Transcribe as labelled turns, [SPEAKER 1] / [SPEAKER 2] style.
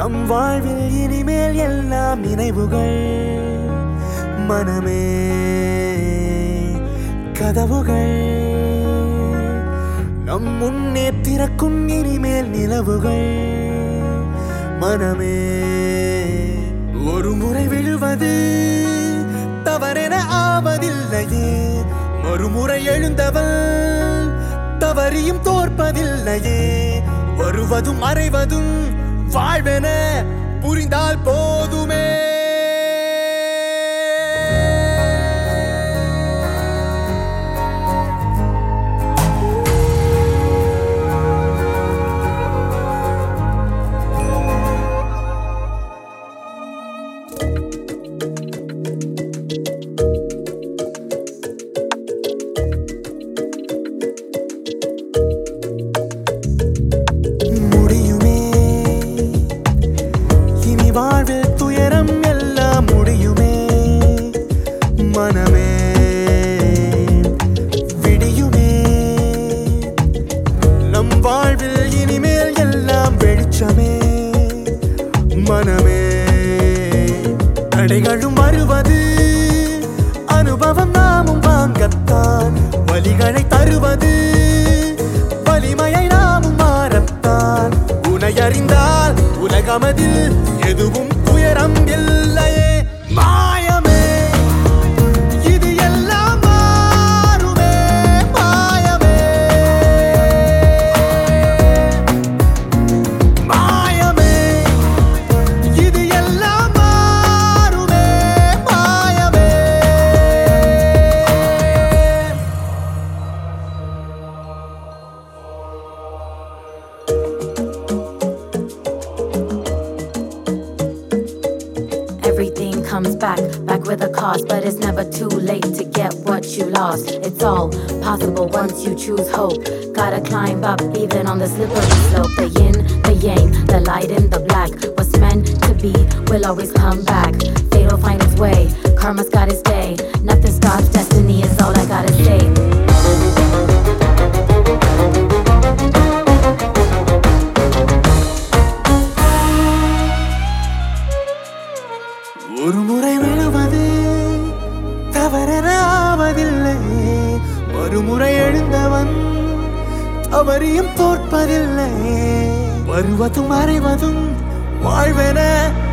[SPEAKER 1] நம் வாழ்வில் இனிமேல் எல்லாம் நினைவுகள் மனமே கதவுகள் நம் முன்னே திறக்கும் இனிமேல் நிலவுகள் மனமே ஒரு முறை விழுவது தவறென ஆவதில்லையே மறுமுறை எழுந்தவள் தவறியும் தோற்பதில்லையே வருவதும் மறைவதும் வாழ்வென புரிந்தால் போதுமே முடியுமே இனி வாழ்வில் துயரம் எல்லாம் முடியுமே மனமே விடியுமே நம் வாழ்வில் இனிமேல் எல்லாம் வெளிச்சமே மனமே தடைகளும் வருவது அனுபவம் நாமும் வாங்கத்தான் வலிகளை தருவது வலிமையை நாமும் மாறத்தான் உனை அறிந்தால் உலகமதில் எதுவும் துயரம் இல்லையே மாயமே இது எல்லாம் மாறுமே மாயமே மாயமே இது எல்லாம் மாறுமே மாயமே
[SPEAKER 2] Everything comes back, back with a cost, but it's never too late to get what you lost. It's all possible once you choose hope. Gotta climb up, even on the slippery slope. The yin, the yang, the light and the black. What's meant to be will always come back. Fate will find its way, karma's got its day. Nothing stops, destiny is all I gotta say.
[SPEAKER 1] ஒரு முறை விழுவது தவறென ஆவதில்லை மறுமுறை எழுந்தவன் தவறியும் தோற்பதில்லை வருவதும் மறைவதும் வாழ்வென